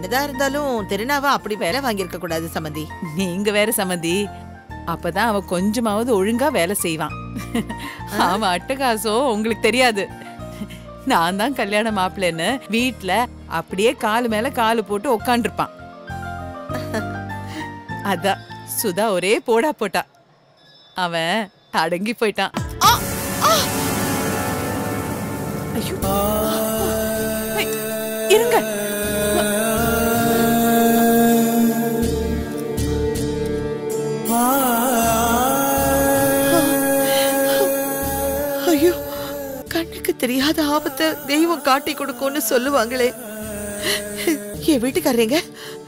என்னதான் இருந்தாலும் திருநாவா அப்படி வேலை வாங்கியிருக்க கூடாது சம்மந்தி நீங்க வேற சம்மந்தி அப்பதான் அவ கொஞ்சமாவது ஒழுங்கா வேலை செய்வான் அவன் அட்டகாசம் உங்களுக்கு தெரியாது நான் தான் கல்யாண மாப்பிள்ளைன்னு வீட்ல அப்படியே காலு மேல காலு போட்டு உக்காண்டிருப்பான் அதான் சுதா ஒரே போடா போட்டா அவன் அடங்கி போயிட்டான் ஆ! ஆ! ஐயோ ஐ, இருங்க ஐயோ கண்ணுக்கு தெரியாத ஆபத்தை தெய்வம் காட்டி கொடுக்கும்னு சொல்லுவாங்களே என் வீட்டுக்காரங்க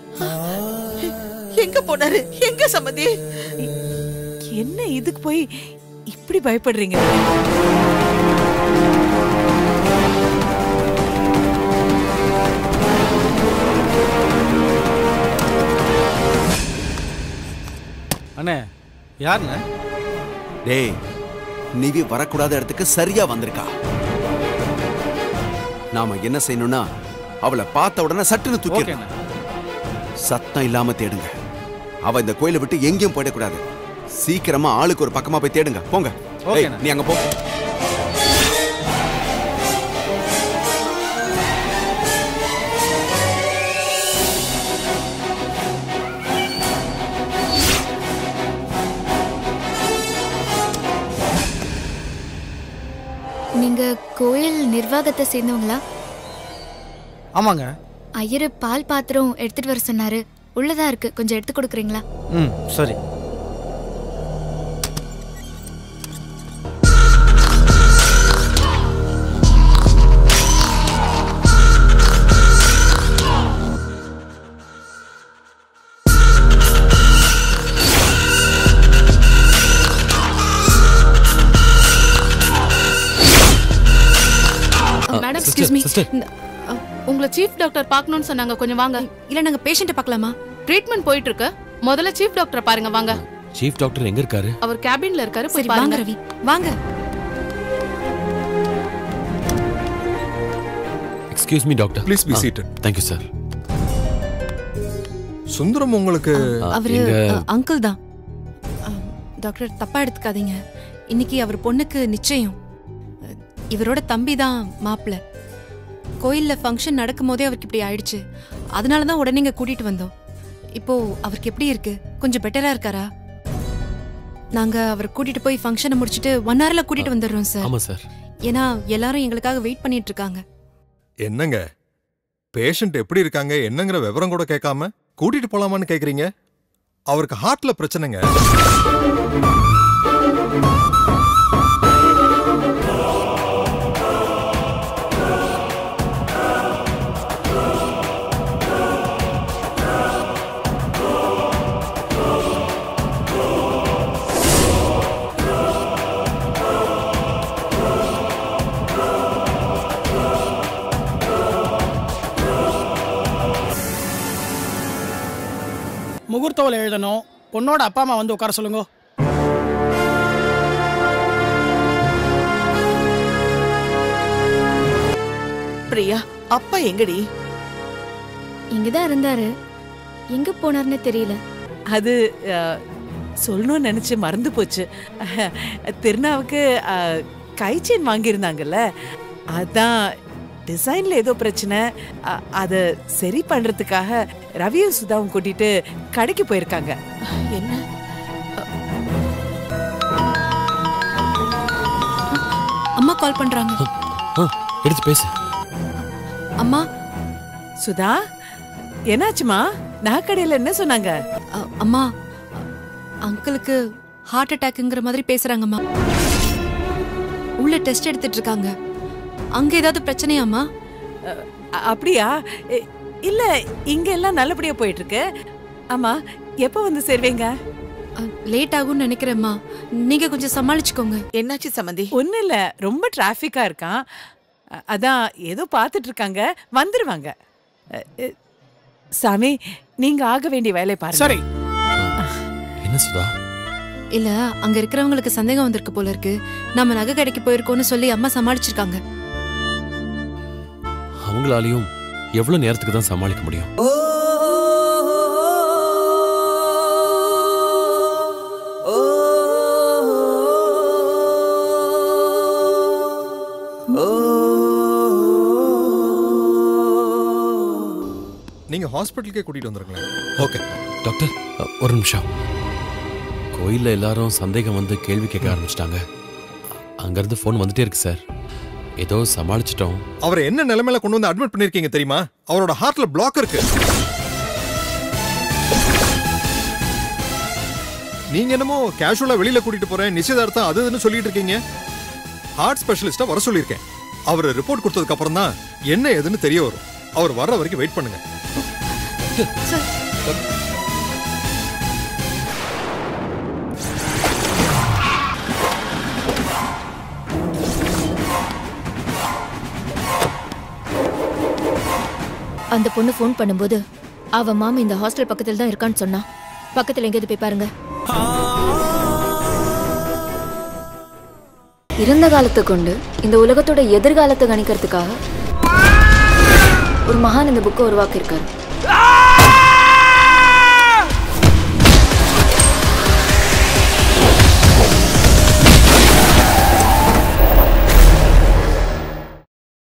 எங்க போனாரு எங்க சம்மந்தி என்ன இதுக்கு போய் இப்படி பயப்படுறீங்க அண்ணே யாருண்ணே டேய் நிவி வரக்கூடாத இடத்துக்கு சரியா வந்திருக்கா நாம என்ன செய்யணும்னா அவளை பார்த்த உடனே சட்டுன்னு தூக்கி ஓகேண்ணே சத்தம் இல்லாம தேடுங்க அவ இந்த கோயிலை விட்டு எங்கேயும் போயிடக்கூடாது சீக்கிரமா ஆளுக்கு ஒரு பக்கமா போய் தேடுங்க போங்க ஏய், ஓகேண்ணே. நீ அங்க போ நீங்க கோயில் நிர்வாகத்தை சேர்ந்தவங்களா ஆமாங்க ஐயரு பால் பாத்திரம் எடுத்துட்டு வர சொன்னாரு உள்ளதா இருக்கு கொஞ்சம் எடுத்து கொடுக்குறீங்களா ம் சரி மேடம் எக்ஸ்கியூஸ் மீ உங்களை சீஃப் டாக்டர் பார்க்கணும்னு சொன்னாங்க கொஞ்சம் வாங்க இல்ல நாங்க பேஷண்ட்டை பார்க்கலாமா ட்ரீட்மெண்ட் போயிட்டு இருக்கு முதல்ல சீஃப் டாக்டர் பாருங்க வாங்க சீஃப் டாக்டர் எங்க இருக்காரு அவர் கேபின்ல இருக்காரு சரி போய் வாங்க பாருங்க ரவி வாங்க excuse me doctor Please be seated. Thank you sir Sundaram உங்களுக்கு அவரு எங்க அங்கிள் தான் அ, டாக்டர் தப்பா எடுத்துக்காதீங்க இன்னைக்கு அவர் பொண்ணுக்கு நிச்சயம் அ, இவரோட தம்பி தான் மாப்பிள்ள கோயில்ல ஃபங்க்ஷன் நடக்கும் போதே அவருக்கு இப்படி ஆயிடுச்சு அதனால தான் உடனே இங்க கூட்டிட்டு வந்தோம் இப்போ அவருக்கு எப்படி இருக்கு கொஞ்சம் பெட்டரா இருக்காரா நாங்க அவரை கூட்டிட்டு போய் ஃபங்க்ஷனை முடிச்சிட்டு ஒன் ஹவர்ல கூட்டிட்டு வந்துடுறோம் சார் ஆமா சார் ஏன்னா எல்லாரும் எங்களுக்காக வெயிட் பண்ணிட்டு இருக்காங்க என்னங்க பேஷண்ட் எப்படி இருக்காங்க என்னங்கிற விவரம் கூட கேட்காம கூட்டிட்டு போலாமான்னு கேக்குறீங்க அவருக்கு ஹார்ட்ல பிரச்சனைங்க முகூர்த்தவில் எழுதணும் பொண்ணோட அப்பா அம்மா வந்து உட்கார சொல்லுங்க பிரியா அப்பா எங்கடி இங்கதான் இருந்தாரு எங்க போனாருன்னு தெரியல அது அஹ், சொல்லணும்னு நினைச்சு மறந்து போச்சு அஹ், திருநாவுக்கு அஹ், கை செயின் வாங்கியிருந்தாங்கல்ல அதான் டிசைன்ல ஏதோ பிரச்சனை அ- அத சரி பண்றதுக்காக ரவியும் சுதாவும் கூட்டிட்டு கடைக்கு போயிருக்காங்க என்ன அம்மா கால் பண்றாங்க ஆ, எடுத்து பேசு அம்மா சுதா என்னாச்சுமா நகைக்கடையில என்ன சொன்னாங்க அ- அம்மா அங்கிளுக்கு ஹார்ட் அட்டாக்ங்கிற மாதிரி பேசுறாங்கம்மா உள்ள டெஸ்ட் எடுத்துட்டு இருக்காங்க அங்க ஏதாவது பிரச்சனையாம்மா அ- அப்படியா இ- இல்ல இங்க எல்லாம் நல்லபடியா போயிட்டு இருக்கு ஆமா எப்ப வந்து சேர்வீங்க லேட் ஆகும்னு நினைக்கிறேம்மா நீங்க கொஞ்சம் சமாளிச்சுக்கோங்க என்னாச்சு சம்மந்தி ஒண்ணு இல்ல ரொம்ப டிராஃபிக்கா இருக்கான் அ- அதான் ஏதோ பார்த்துட்டு இருக்காங்க வந்துருவாங்க அ, அ, சாமி நீங்க ஆக வேண்டிய வேலையை பாருங்க சரி என்ன சுதா இல்ல அங்க இருக்கிறவங்களுக்கு சந்தேகம் வந்திருக்கு போல இருக்கு நம்ம நகை கடைக்கு போயிருக்கோம்னு சொல்லி அம்மா சமாளிச்சிருக்காங்க அவங்களாலையும் எவ்வளவு நேரத்துக்கு தான் சமாளிக்க முடியும் ஹாஸ்பிட்டலுக்கே கூட்டிட்டு வந்துருங்களேன் ஓகே டாக்டர் அ, ஒரு நிமிஷம் கோயில்ல எல்லாரும் சந்தேகம் வந்து கேள்வி கேட்க ஆரம்பிச்சிட்டாங்க அங்கேருந்து ஃபோன் வந்துட்டே இருக்கு சார் ஏதோ சமாளிச்சிட்டோம் அவரை என்ன நிலைமையில கொண்டு வந்து அட்மிட் பண்ணிருக்கீங்க தெரியுமா அவரோட ஹார்ட்ல பிளாக் இருக்கு நீங்க என்னமோ கேஷுவலா வெளியில கூட்டிட்டு போறேன் நிச்சயதார்த்தம் அது இதுன்னு சொல்லிட்டு இருக்கீங்க ஹார்ட் ஸ்பெஷலிஸ்டா வர சொல்லியிருக்கேன் அவர் ரிப்போர்ட் கொடுத்ததுக்கு அப்புறம் தான் என்ன ஏதுன்னு தெரிய வரும் அவர் வர்ற வரைக்கும் வெயிட் பண்ணுங்க அந்த பொண்ணு ஃபோன் பண்ணும்போது அவ மாமா இந்த ஹாஸ்டல் பக்கத்துல தான் இருக்கான்னு சொன்னா பக்கத்துல எங்கேயாவது போய் பாருங்க இறந்த காலத்தை கொண்டு இந்த உலகத்தோட எதிர்காலத்தை கணிக்கிறதுக்காக ஒரு மகான் இந்த புக்கை உருவாக்கியிருக்காரு